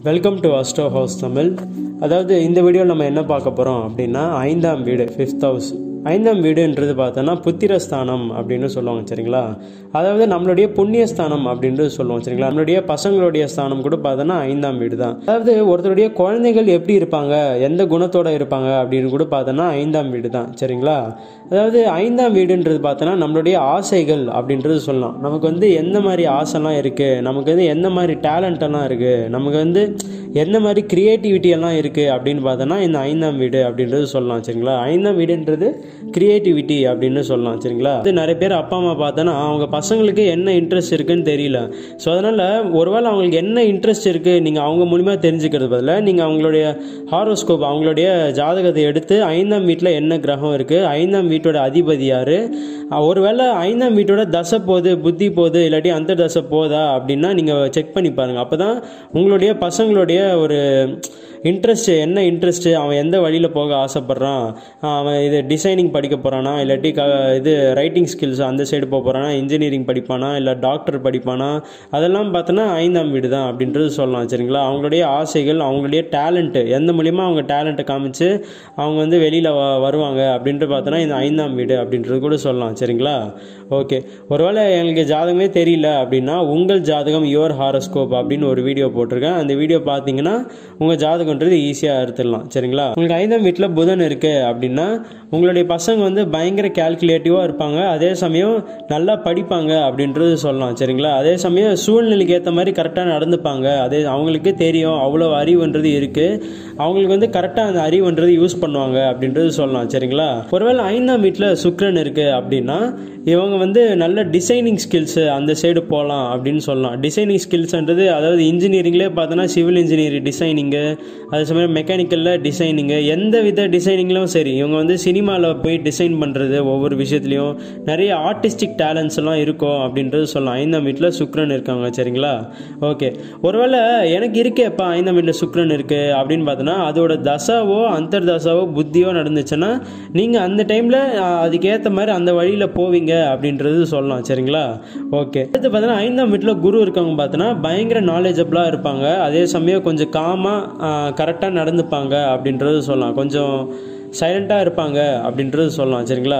welcome to அஸ்டோ house Tamil அதாவது இந்த வீடியோவில் நம்ம என்ன பார்க்க போகிறோம் அப்படின்னா ஐந்தாம் வீடு ஃபிஃப்த் ஹவுஸ் ஐந்தாம் வீடுன்றது பார்த்தோன்னா புத்திரஸ்தானம் அப்படின்னு சொல்லுவாங்க சரிங்களா அதாவது நம்மளுடைய புண்ணியஸ்தானம் அப்படின்றது சொல்லுவோம் சரிங்களா நம்மளுடைய பசங்களுடைய ஸ்தானம் கூட பார்த்தோன்னா ஐந்தாம் வீடு தான் அதாவது ஒருத்தருடைய குழந்தைகள் எப்படி இருப்பாங்க எந்த குணத்தோட இருப்பாங்க அப்படின்னு கூட பார்த்தோன்னா ஐந்தாம் வீடு தான் சரிங்களா அதாவது ஐந்தாம் வீடுன்றது பார்த்தோன்னா நம்மளுடைய ஆசைகள் அப்படின்றது சொல்லலாம் நமக்கு வந்து எந்த மாதிரி ஆசைலாம் இருக்குது நமக்கு வந்து எந்த மாதிரி டேலண்ட் எல்லாம் இருக்குது நமக்கு வந்து எந்த மாதிரி கிரியேட்டிவிட்டி எல்லாம் இருக்குது அப்படின்னு பார்த்தோன்னா இந்த ஐந்தாம் வீடு அப்படின்றது சொல்லலாம் சரிங்களா ஐந்தாம் வீடுன்றது கிரியேட்டிவிட்டி அப்படின்னு சொல்லலாம் சரிங்களா இது நிறைய பேர் அப்பா அம்மா பார்த்தோன்னா அவங்க பசங்களுக்கு என்ன இன்ட்ரெஸ்ட் இருக்குன்னு தெரியல ஸோ அதனால் ஒருவேளை அவங்களுக்கு என்ன இன்ட்ரெஸ்ட் இருக்குது நீங்கள் அவங்க மூலிமா தெரிஞ்சுக்கிறது பதிலாக நீங்கள் அவங்களுடைய ஹாரோஸ்கோப் அவங்களுடைய ஜாதகத்தை எடுத்து ஐந்தாம் வீட்டில் என்ன கிரகம் இருக்குது ஐந்தாம் வீட்டோட அதிபதி யார் ஒருவேளை ஐந்தாம் வீட்டோட தசை போகுது புத்தி போகுது இல்லாட்டி அந்த தசை போதா அப்படின்னா நீங்கள் செக் பண்ணி பாருங்கள் அப்போ தான் உங்களுடைய பசங்களுடைய ஒரு இன்ட்ரெஸ்ட் என்ன இன்ட்ரெஸ்ட்டு அவன் எந்த வழியில் போக ஆசைப்பட்றான் அவன் இது டிசைனிங் படிக்க போகிறானா இல்லாட்டி க இது ரைட்டிங் ஸ்கில்ஸ் அந்த சைடு போக போகிறானா இன்ஜினியரிங் படிப்பானா இல்லை டாக்டர் படிப்பானா அதெல்லாம் பார்த்தோன்னா ஐந்தாம் வீடு தான் அப்படின்றது சொல்லலாம் சரிங்களா அவங்களுடைய ஆசைகள் அவங்களுடைய டேலண்ட்டு எந்த மூலியமா அவங்க டேலண்ட்டை காமிச்சு அவங்க வந்து வெளியில் வ வருவாங்க அப்படின்ட்டு பார்த்தோன்னா இந்த ஐந்தாம் வீடு அப்படின்றது கூட சொல்லலாம் சரிங்களா ஓகே ஒருவேளை எங்களுக்கு ஜாதகமே தெரியல அப்படின்னா உங்கள் ஜாதகம் யுவர் ஹாரஸ்கோப் அப்படின்னு ஒரு வீடியோ போட்டிருக்கேன் அந்த வீடியோ பார்த்தீங்கன்னா உங்கள் ஜாதகன்றது ஈஸியாக எடுத்துடலாம் சரிங்களா உங்களுக்கு ஐந்தாம் வீட்டில் புதன் இருக்கு அப்படின்னா உங்களுடைய பசங்க வந்து பயங்கர கேல்குலேட்டிவாக இருப்பாங்க அதே சமயம் நல்லா படிப்பாங்க அப்படின்றது சொல்லலாம் சரிங்களா அதே சமயம் சூழ்நிலைக்கு ஏற்ற மாதிரி கரெக்டாக நடந்துப்பாங்க அதே அவங்களுக்கு தெரியும் அவ்வளோ அறிவுன்றது இருக்குது அவங்களுக்கு வந்து கரெக்டாக அந்த அறிவுன்றது யூஸ் பண்ணுவாங்க அப்படின்றது சொல்லலாம் சரிங்களா ஒருவேளை ஐந்தாம் வீட்டில் சுக்ரன் இருக்குது அப்படின்னா இவங்க வந்து நல்ல டிசைனிங் ஸ்கில்ஸு அந்த சைடு போகலாம் அப்படின்னு சொல்லலாம் டிசைனிங் ஸ்கில்ஸ்ன்றது அதாவது இன்ஜினியரிங்லேயே பார்த்தோன்னா சிவில் இன்ஜினியரிங் டிசைனிங்கு அதே சமயம் மெக்கானிக்கலில் டிசைனிங்கு எந்த வித டிசைனிங்லும் சரி இவங்க வந்து சினிமாவில் போய் டிசைன் பண்ணுறது ஒவ்வொரு விஷயத்துலையும் நிறைய ஆர்டிஸ்டிக் டேலண்ட்ஸ் எல்லாம் இருக்கும் அப்படின்றது சொல்லலாம் ஐந்தாம் வீட்டில் சுக்ரன் இருக்காங்க சரிங்களா ஓகே ஒருவேளை எனக்கு இருக்கேப்பா ஐந்தாம் வீட்டில் சுக்ரன் இருக்குது அப்படின்னு பார்த்தோன்னா அதோட தசாவோ அந்தர் தசாவோ புத்தியோ நடந்துச்சுன்னா நீங்கள் அந்த டைமில் அதுக்கேற்ற மாதிரி அந்த வழியில் போவீங்க அப்படின்றது சொல்லலாம் சரிங்களா ஓகே அடுத்து பார்த்தோன்னா ஐந்தாம் வீட்டில் குரு இருக்கவங்க பார்த்தோன்னா பயங்கர நாலேஜபிளாக இருப்பாங்க அதே சமயம் கொஞ்சம் காமாக கரெக்டாக நடந்துப்பாங்க அப்படின்றது சொல்லலாம் கொஞ்சம் சைலண்ட்டாக இருப்பாங்க அப்படின்றது சொல்லலாம் சரிங்களா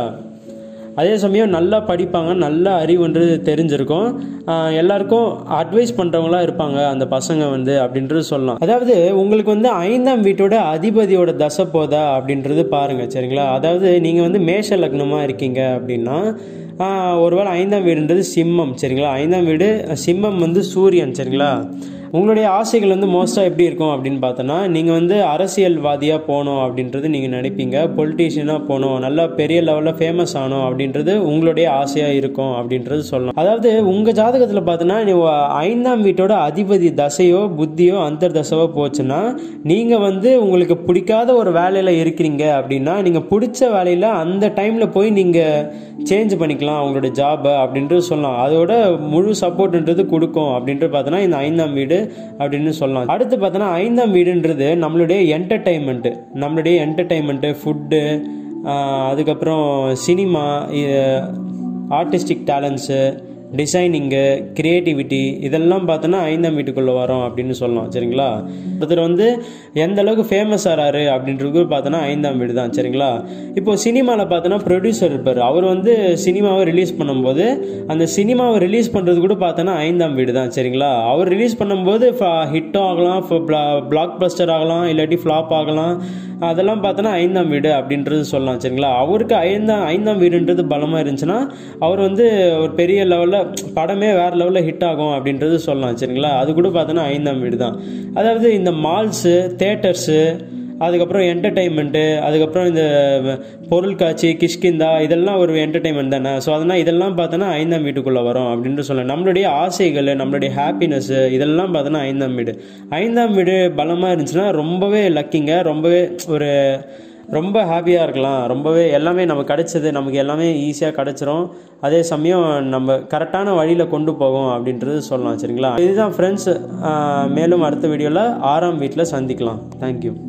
அதே சமயம் நல்லா படிப்பாங்க நல்ல அறிவுன்றது தெரிஞ்சிருக்கும் எல்லாருக்கும் அட்வைஸ் பண்ணுறவங்களா இருப்பாங்க அந்த பசங்க வந்து அப்படின்றது சொல்லலாம் அதாவது உங்களுக்கு வந்து ஐந்தாம் வீட்டோட அதிபதியோட தசை போதா அப்படின்றது பாருங்க சரிங்களா அதாவது நீங்கள் வந்து மேஷ லக்னமாக இருக்கீங்க அப்படின்னா ஒருவேளை ஐந்தாம் வீடுன்றது சிம்மம் சரிங்களா ஐந்தாம் வீடு சிம்மம் வந்து சூரியன் சரிங்களா உங்களுடைய ஆசைகள் வந்து மோஸ்ட்டாக எப்படி இருக்கும் அப்படின்னு பார்த்தோன்னா நீங்கள் வந்து அரசியல்வாதியாக போகணும் அப்படின்றது நீங்கள் நினைப்பீங்க பொலிட்டீஷியனாக போகணும் நல்லா பெரிய லெவலில் ஃபேமஸ் ஆகணும் அப்படின்றது உங்களுடைய ஆசையாக இருக்கும் அப்படின்றது சொல்லலாம் அதாவது உங்கள் ஜாதகத்தில் பார்த்தோன்னா ஐந்தாம் வீட்டோட அதிபதி தசையோ புத்தியோ அந்தர் தசையோ போச்சுன்னா நீங்கள் வந்து உங்களுக்கு பிடிக்காத ஒரு வேலையில் இருக்கிறீங்க அப்படின்னா நீங்கள் பிடிச்ச வேலையில் அந்த டைமில் போய் நீங்கள் சேஞ்ச் பண்ணிக்கலாம் உங்களோட ஜாபை அப்படின்றது சொல்லலாம் அதோட முழு சப்போர்ட்ன்றது கொடுக்கும் அப்படின்ட்டு பார்த்தோன்னா இந்த ஐந்தாம் வீடு அப்படின்னு சொல்லலாம் அடுத்து பார்த்தோன்னா ஐந்தாம் வீடுன்றது நம்மளுடைய என்டர்டைன்மெண்ட்டு நம்மளுடைய என்டர்டைன்மெண்ட்டு ஃபுட்டு அதுக்கப்புறம் cinema artistic talents designing creativity இதெல்லாம் பார்த்தோன்னா ஐந்தாம் வீட்டுக்குள்ளே வரும் அப்படின்னு சொல்லலாம் சரிங்களா ஒருத்தர் வந்து எந்த அளவுக்கு ஃபேமஸ் ஆகிறாரு அப்படின்றது பார்த்தோன்னா ஐந்தாம் வீடு தான் சரிங்களா இப்போ சினிமாவில் பார்த்தோன்னா ப்ரொடியூசர் இருப்பார் அவர் வந்து சினிமாவை ரிலீஸ் பண்ணும்போது அந்த சினிமாவை ரிலீஸ் பண்ணுறது கூட பார்த்தோன்னா ஐந்தாம் வீடு தான் சரிங்களா அவர் ரிலீஸ் பண்ணும்போது ஹிட்டும் ஆகலாம் பிளாக் பஸ்டர் ஆகலாம் இல்லாட்டி ஃப்ளாப் ஆகலாம் அதெல்லாம் பார்த்தோன்னா ஐந்தாம் வீடு அப்படின்றது சொல்லலாம் சரிங்களா அவருக்கு ஐந்தாம் ஐந்தாம் வீடுன்றது பலமாக இருந்துச்சுன்னா அவர் வந்து ஒரு பெரிய லெவலில் படமே வேறு லெவலில் ஹிட் ஆகும் அப்படின்றது சொல்லலாம் சரிங்களா அது கூட பார்த்தோன்னா ஐந்தாம் வீடு தான் அதாவது இந்த மால்ஸு தேட்டர்ஸு அதுக்கப்புறம் என்டர்டைன்மெண்ட்டு அதுக்கப்புறம் இந்த பொருட்காட்சி கிஷ்கிந்தா இதெல்லாம் ஒரு என்டர்டைன்மெண்ட் தானே ஸோ அதனால் இதெல்லாம் பார்த்தோன்னா ஐந்தாம் வீட்டுக்குள்ளே வரும் அப்படின்ட்டு சொல்லலாம் நம்மளுடைய ஆசைகள் நம்மளுடைய ஹாப்பினஸ்ஸு இதெல்லாம் பார்த்தோன்னா ஐந்தாம் வீடு ஐந்தாம் வீடு பலமாக இருந்துச்சுன்னா ரொம்பவே லக்கிங்க ரொம்பவே ஒரு ரொம்ப ஹாப்பியாக இருக்கலாம் ரொம்பவே எல்லாமே நமக்கு கிடைச்சது நமக்கு எல்லாமே ஈஸியாக கிடச்சிரும் அதே சமயம் நம்ம கரெக்டான வழியில் கொண்டு போகும் அப்படின்றது சொல்லலாம் சரிங்களா இதுதான் ஃப்ரெண்ட்ஸ் மேலும் அடுத்த வீடியோவில் ஆறாம் வீட்டில் சந்திக்கலாம் தேங்க்யூ